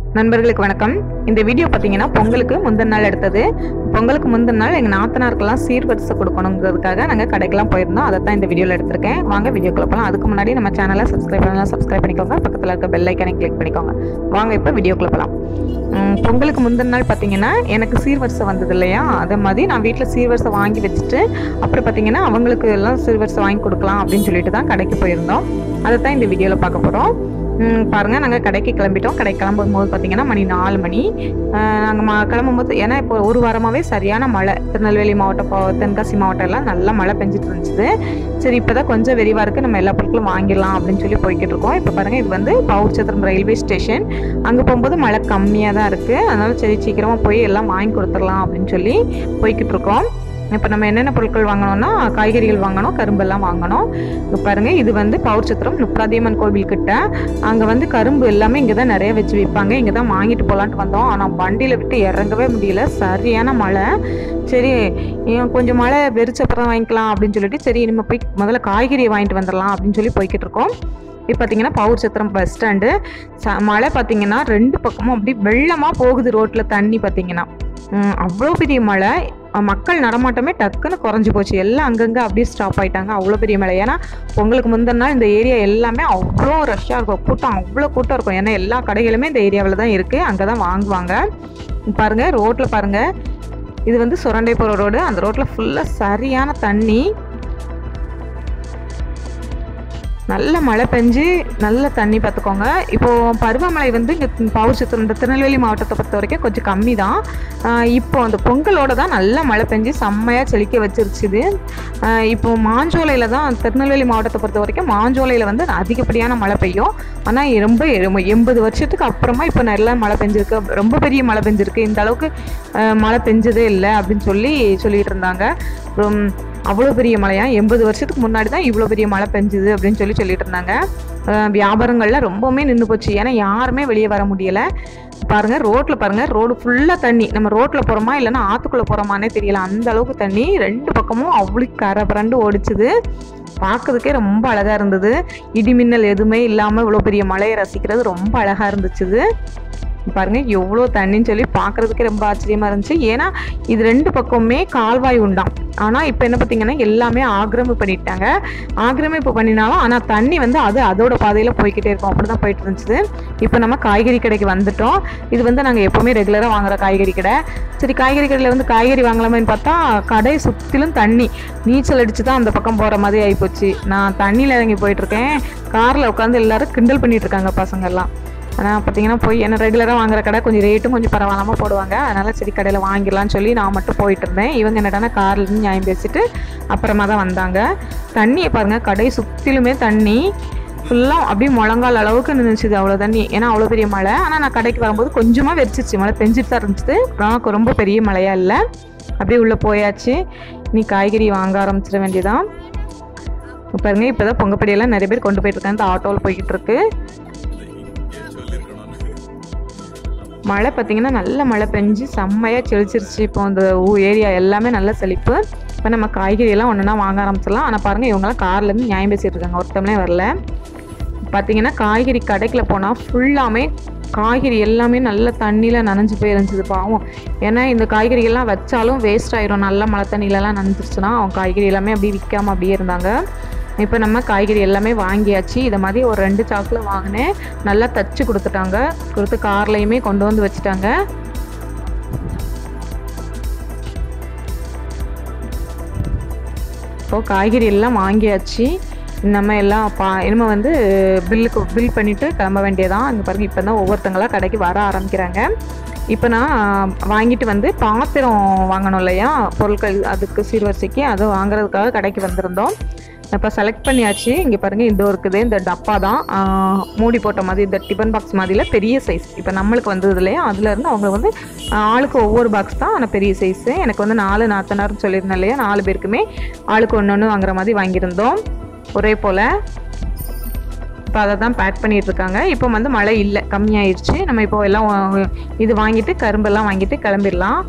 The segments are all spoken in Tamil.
நண்பர்களுக்கு வணக்கம் இந்த வீடியோ பார்த்தீங்கன்னா பொங்கலுக்கு முந்தின நாள் எடுத்தது பொங்கலுக்கு முந்தின நாள் எங்கள் நாத்தனாருக்கெல்லாம் சீர்வரிசை கொடுக்கணுங்கிறதுக்காக நாங்கள் கடைக்கெல்லாம் போயிருந்தோம் அதை தான் இந்த வீடியோவில் எடுத்திருக்கேன் வாங்க வீடியோக்குள்ள போகலாம் அதுக்கு முன்னாடி நம்ம சேனலை சப்ஸ்கிரைப் பண்ணலாம் சப்ஸ்கிரைப் பண்ணிக்கோங்க பக்கத்தில் இருக்க பெல் ஐக்கனை கிளிக் பண்ணிக்கோங்க வாங்க இப்போ வீடியோக்குள்ள போகலாம் உம், பொங்கலுக்கு முந்தின நாள் பார்த்தீங்கன்னா எனக்கு சீர்வரிசை வந்தது இல்லையா அதே மாதிரி நான் வீட்டில் சீர்வரிசை வாங்கி வச்சுட்டு அப்புறம் பார்த்தீங்கன்னா அவங்களுக்கு எல்லாம் சீர்வரிசை வாங்கி கொடுக்கலாம் அப்படின்னு சொல்லிட்டு தான் கடைக்கு போயிருந்தோம் அதை தான் இந்த வீடியோவில் பார்க்க போகிறோம் ம், பாருங்க நாங்கள் கடைக்கு கிளம்பிட்டோம் கடை கிளம்பும் போது பார்த்தீங்கன்னா மணி நாலு மணி நாங்கள் மா கிளம்பும்போது ஏன்னா இப்போ ஒரு வாரமாகவே சரியான மழை திருநெல்வேலி மாவட்டம் போ- தென்காசி மாவட்டம் எல்லாம் நல்லா மழை பெஞ்சிட்டு இருந்துச்சு சரி இப்போ தான் கொஞ்சம் விரிவாக இருக்குது நம்ம எல்லா பொருட்களும் வாங்கிடலாம் அப்படின்னு சொல்லி போய்கிட்டு இருக்கோம் இப்போ பாருங்கள் இது வந்து பவுர்ச்சத்திரம் ரயில்வே ஸ்டேஷன் அங்கே போகும்போது மழை கம்மியாக தான் இருக்குது அதனால சரி சீக்கிரமாக போய் எல்லாம் வாங்கி கொடுத்துடலாம் அப்படின்னு சொல்லி போய்கிட்டு இருக்கோம் இப்போ நம்ம என்னென்ன பொருட்கள் வாங்கணும்னா காய்கறிகள் வாங்கணும் கரும்பெல்லாம் வாங்கணும் இப்போ பாருங்க இது வந்து பவுர்ச்சத்திரம் முப்ராதியம்மன் கோவில் கிட்ட அங்கே வந்து கரும்பு எல்லாமே இங்கே தான் நிறைய வச்சு விற்பாங்க இங்கே தான் வாங்கிட்டு போகலான்ட்டு வந்தோம் ஆனால் வண்டியில் விட்டு இறங்கவே முடியல சரியான மழை சரி இவன் கொஞ்சம் மழை வெறிச்ச அப்புறம் வாங்கிக்கலாம் அப்படின்னு சொல்லிட்டு சரி நம்ம போய் முதல்ல காய்கறியை வாங்கிட்டு வந்துடலாம் அப்படின்னு சொல்லி போய்கிட்டு இருக்கோம் இப்போ பார்த்தீங்கன்னா பவுர் சத்திரம் பஸ் ஸ்டாண்டு ச மழை பார்த்தீங்கன்னா ரெண்டு பக்கமும் அப்படி வெள்ளமாக போகுது ரோட்டில் தண்ணி பார்த்தீங்கன்னா உம், அவ்வளோ பெரிய மழை அஹ், மக்கள் நடமாட்டமே டக்குன்னு குறைஞ்சி போச்சு எல்லாம் அங்கங்கே அப்படியே ஸ்டாப் ஆயிட்டாங்க அவ்வளோ பெரிய மழை ஏன்னா பொங்கலுக்கு முந்தின நாள் இந்த ஏரியா எல்லாமே அவ்வளோ ரஷ்ஷாக இருக்கும் கூட்டம் அவ்வளோ கூட்டம் இருக்கும் ஏன்னா எல்லா கடைகளுமே இந்த ஏரியாவில் தான் இருக்குது அங்கே தான் வாங்குவாங்க பாருங்க ரோட்டில் பாருங்க இது வந்து சுரண்டை போகிற ரோடு அந்த ரோட்டில் ஃபுல்லாக சரியான தண்ணி நல்ல மழை பெஞ்சு நல்ல தண்ணி பார்த்துக்கோங்க இப்போ பருவமழை வந்து இங்கே பவுர் சித்திரம் இந்த திருநெல்வேலி மாவட்டத்தை பொறுத்த வரைக்கும் கொஞ்சம் கம்மி தான் இப்போ அந்த பொங்கலோட தான் நல்ல மழை பெஞ்சு செம்மையாக செழிக்க வச்சிருச்சுது ஆஹ் இப்போ மாஞ்சோலையில் தான் திருநெல்வேலி மாவட்டத்தை பொறுத்த வரைக்கும் மாஞ்சோலையில் வந்து அதிகப்படியான மழை பெய்யும் ஆனால் ரொம்ப எ- எண்பது வருஷத்துக்கு அப்புறமா இப்போ நல்லா மழை பெஞ்சிருக்கு ரொம்ப பெரிய மழை பெஞ்சிருக்கு இந்த அளவுக்கு ஆஹ் மழை பெஞ்சதே இல்லை அப்படின்னு சொல்லி சொல்லிட்டு இருந்தாங்க அப்புறம் அவ்வளோ பெரிய மழையா எண்பது வருஷத்துக்கு முன்னாடி தான் இவ்வளோ பெரிய மழை பெஞ்சுது அப்படின்னு சொல்லி சொல்லிட்டு இருந்தாங்க ஆஹ் வியாபாரங்கள்லாம் ரொம்பவுமே நின்று போச்சு ஏன்னா யாருமே வெளியே வர முடியல பாருங்க ரோட்ல பாருங்க ரோடு ஃபுல்லா தண்ணி நம்ம ரோட்ல போறோமா இல்லைன்னா ஆத்துக்குள்ள போறோமானே தெரியல அந்த அளவுக்கு தண்ணி ரெண்டு பக்கமும் அவ்வளோ கரை புரண்டு ஓடிச்சுது பார்க்கறதுக்கே ரொம்ப அழகா இருந்தது இடி மின்னல் எதுவுமே இல்லாம இவ்வளோ பெரிய மழையை ரசிக்கிறது ரொம்ப அழகா இருந்துச்சுது பாருங்க எவ்வளோ தண்ணின்னு சொல்லி பார்க்கறதுக்கே ரொம்ப ஆச்சரியமா இருந்துச்சு ஏன்னா இது ரெண்டு பக்கமுமே கால்வாய் உண்டாம் ஆனால் இப்போ என்ன பார்த்தீங்கன்னா எல்லாமே ஆக்கிரமிப்பு பண்ணிட்டாங்க ஆக்கிரமிப்பு பண்ணினாலும் ஆனால் தண்ணி வந்து அது அதோட பாதையில் போய்க்கிட்டே இருக்கும் அப்படி தான் போயிட்டு இருந்துச்சு இப்போ நம்ம காய்கறி கடைக்கு வந்துட்டோம் இது வந்து நாங்கள் எப்போவுமே ரெகுலராக வாங்குற காய்கறி கடை சரி காய்கறி கடையில் வந்து காய்கறி வாங்கலாமேன்னு பார்த்தா கடை சுற்றிலும் தண்ணி நீச்சல் அடிச்சு தான் அந்த பக்கம் போகிற மாதிரி ஆகிப்போச்சு நான் தண்ணியில் இறங்கி போயிட்டுருக்கேன் காரில் உட்காந்து எல்லாரும் கிண்டல் பண்ணிட்டு இருக்காங்க பசங்கள்லாம் ஆனால் பார்த்தீங்கன்னா போய் என்ன ரெகுலராக வாங்குற கடை கொஞ்சம் ரேட்டும் கொஞ்சம் பரவாயில்லாம போடுவாங்க அதனால சரி கடையில் வாங்கிடலாம்னு சொல்லி நான் மட்டும் போயிட்டு இருந்தேன் இவங்க என்னடானா கார்ல இருந்து நியாயம் பேசிட்டு அப்புறமா தான் வந்தாங்க தண்ணியை பாருங்க கடை சுற்றிலுமே தண்ணி ஃபுல்லாக அப்படியே முழங்கால் அளவுக்கு நின்றுச்சுது அவ்வளோ தண்ணி ஏன்னா அவ்வளோ பெரிய மழை ஆனால் நான் கடைக்கு வரும்போது கொஞ்சமாக வெறிச்சிச்சு மழை பெஞ்சிட்டு தான் இருந்துச்சு ஆனால் ரொம்ப பெரிய மழையா இல்லை அப்படியே உள்ளே போயாச்சு நீ காய்கறி வாங்க ஆரம்பிச்சிட வேண்டியதான் பாருங்க இப்போ தான் பொங்கப்படியெல்லாம் நிறைய பேர் கொண்டு போயிட்டு இருக்காங்க இந்த ஆட்டோவில் போய்கிட்டு இருக்கு மழை பார்த்தீங்கன்னா நல்ல மழை பெஞ்சு செம்மையாக செழிச்சிருச்சு இப்போ இந்த ஊ ஏரியா எல்லாமே நல்ல செழிப்பு இப்போ நம்ம காய்கறி எல்லாம் ஒன்றுனா வாங்க ஆரம்பிச்சிடலாம் ஆனால் பாருங்கள் இவங்கெல்லாம் கார்லேருந்து நியாயம் பேசிட்டு இருக்காங்க ஒருத்தவங்களே வரல பார்த்தீங்கன்னா காய்கறி கடைக்குள்ள போனால் ஃபுல்லாமே காய்கறி எல்லாமே நல்ல தண்ணியில் நனைஞ்சு போயிருந்துச்சு பாவம் ஏன்னா இந்த காய்கறி எல்லாம் வச்சாலும் வேஸ்ட் ஆயிரும் நல்ல மழை தண்ணியிலலாம் நனைஞ்சிருச்சுன்னா அவங்க காய்கறி எல்லாமே அப்படியே விற்காம அப்படியே இருந்தாங்க இப்போ நம்ம காய்கறி எல்லாமே வாங்கியாச்சு இதை மாதிரி ஒரு ரெண்டு சாக்கில் வாங்கினேன் நல்லா தச்சு கொடுத்துட்டாங்க கொடுத்து கார்லையுமே கொண்டு வந்து வச்சுட்டாங்க இப்போ காய்கறி எல்லாம் வாங்கியாச்சு நம்ம எல்லாம் பா இனிமே வந்து பில்லுக்கு பில் பண்ணிவிட்டு கிளம்ப வேண்டியதான் இங்கே பாருங்க இப்போ தான் ஒவ்வொருத்தங்களா கடைக்கு வர ஆரம்பிக்கிறாங்க இப்போ நான் வாங்கிட்டு வந்து பாத்திரம் வாங்கணும் இல்லையா பொருட்கள் அதுக்கு சீர்வரிசைக்கு அதை வாங்குறதுக்காக கடைக்கு வந்திருந்தோம் இப்போ செலக்ட் பண்ணியாச்சு இங்கே பாருங்கள் இந்த இருக்குது இந்த டப்பா தான் ஆஹ், மூடி போட்ட மாதிரி இந்த டிஃபன் பாக்ஸ் மாதிரியில் பெரிய சைஸ் இப்போ நம்மளுக்கு வந்தது இல்லையா அதுலேருந்து அவங்க வந்து ஆஹ், ஆளுக்கு ஒவ்வொரு பாக்ஸ் தான் ஆனால் பெரிய சைஸு எனக்கு வந்து நாலு நாத்தனார்னு சொல்லியிருந்தேன் இல்லையா நாலு பேருக்குமே ஆளுக்கு ஒன்று ஒன்று வாங்குற மாதிரி வாங்கியிருந்தோம் ஒரே போல் இப்போ அதை தான் பேக் பண்ணிட்டு இருக்காங்க இப்போ வந்து மழை இல்லை கம்மியாயிருச்சு நம்ம இப்போ எல்லாம் வா- இது வாங்கிட்டு கரும்பெல்லாம் வாங்கிட்டு கிளம்பிடலாம்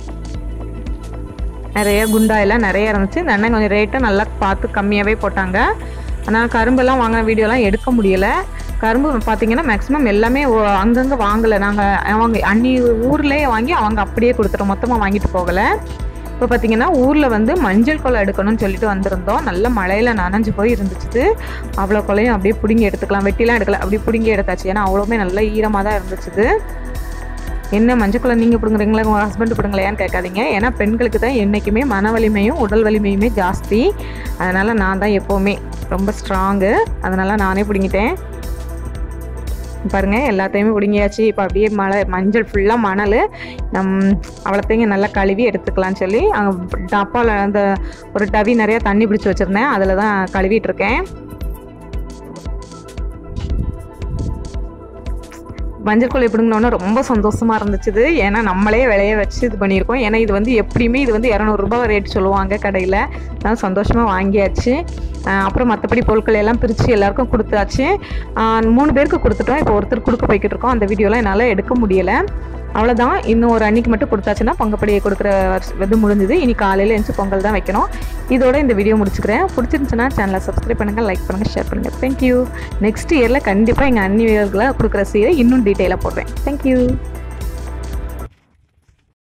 நிறைய குண்டா எல்லாம் நிறைய இருந்துச்சு இந்த அண்ணன் கொஞ்சம் ரேட்டும் நல்லா பார்த்து கம்மியாகவே போட்டாங்க ஆனால் கரும்பெல்லாம் வாங்கின வீடியோலாம் எடுக்க முடியல கரும்பு பார்த்தீங்கன்னா மேக்ஸிமம் எல்லாமே ஒ- அங்கங்கே வாங்கலை நாங்கள் அவங்க அன்னி ஊர்லேயே வாங்கி அவங்க அப்படியே கொடுத்துட்டோம் மொத்தமாக வாங்கிட்டு போகலை இப்போ பார்த்தீங்கன்னா ஊரில் வந்து மஞ்சள் கொலை எடுக்கணும்னு சொல்லிட்டு வந்திருந்தோம் நல்ல மழையில் நனைஞ்சு போய் இருந்துச்சு அவ்வளோ கொலையும் அப்படியே பிடுங்கி எடுத்துக்கலாம் வெட்டிலாம் எடுக்கல அப்படியே பிடுங்கி எடுத்தாச்சு ஏன்னா அவ்வளோமே நல்ல ஈரமாக தான் இருந்துச்சு என்ன மஞ்சக்குள்ள நீங்கள் பிடுங்குறீங்களா உங்கள் ஹஸ்பண்ட் பிடுங்கலையான்னு கேட்காதீங்க ஏன்னா பெண்களுக்கு தான் என்றைக்குமே மன வலிமையும் உடல் வலிமையுமே ஜாஸ்தி அதனால் நான் தான் எப்போவுமே ரொம்ப ஸ்ட்ராங்கு அதனால் நானே பிடுங்கிட்டேன் பாருங்க எல்லாத்தையுமே பிடுங்கியாச்சு இப்போ அப்படியே மழை மஞ்சள் ஃபுல்லாக மணல் நம் அவ்வளோத்தையும் நல்லா கழுவி எடுத்துக்கலாம்னு சொல்லி அங்கே டப்பாவில் அந்த ஒரு டவி நிறையா தண்ணி பிடிச்சி வச்சுருந்தேன் அதில் தான் கழுவிட்டு இருக்கேன் மஞ்சள் கொலை பிடுங்கினோன்னா ரொம்ப சந்தோஷமாக இருந்துச்சு ஏன்னா நம்மளே விளைய வச்சு இது பண்ணியிருக்கோம் ஏன்னா இது வந்து எப்படியுமே இது வந்து இரநூறுபா ரேட் சொல்லுவாங்க கடையில் நான் சந்தோஷமாக வாங்கியாச்சு ஆஹ் அப்புறம் மற்றபடி பொருட்கள் எல்லாம் பிரித்து எல்லாருக்கும் கொடுத்தாச்சு ஆஹ் மூணு பேருக்கு கொடுத்துட்டோம் இப்போ ஒருத்தர் கொடுக்க போய்கிட்டு இருக்கோம் அந்த வீடியோலாம் என்னால் எடுக்க முடியலை அவ்வளோதான் இன்னும் ஒரு அன்னைக்கு மட்டும் கொடுத்தாச்சுன்னா பொங்கப்படியை கொடுக்குற வருஷ- இது முடிஞ்சுது இனி காலையில் எழுந்து பொங்கல் தான் வைக்கணும் இதோட இந்த வீடியோ முடிச்சுக்கிறேன் பிடிச்சிருந்துச்சுன்னா சேனலை சப்ஸ்கிரைப் பண்ணுங்கள் லைக் பண்ணுங்கள் ஷேர் பண்ணுங்கள் தேங்க்யூ நெக்ஸ்ட் இயரில் கண்டிப்பாக எங்கள் அன்னி வீரர்களை கொடுக்குற சீரை இன்னும் டீட்டெயிலாக போடுறேன் தேங்க்யூ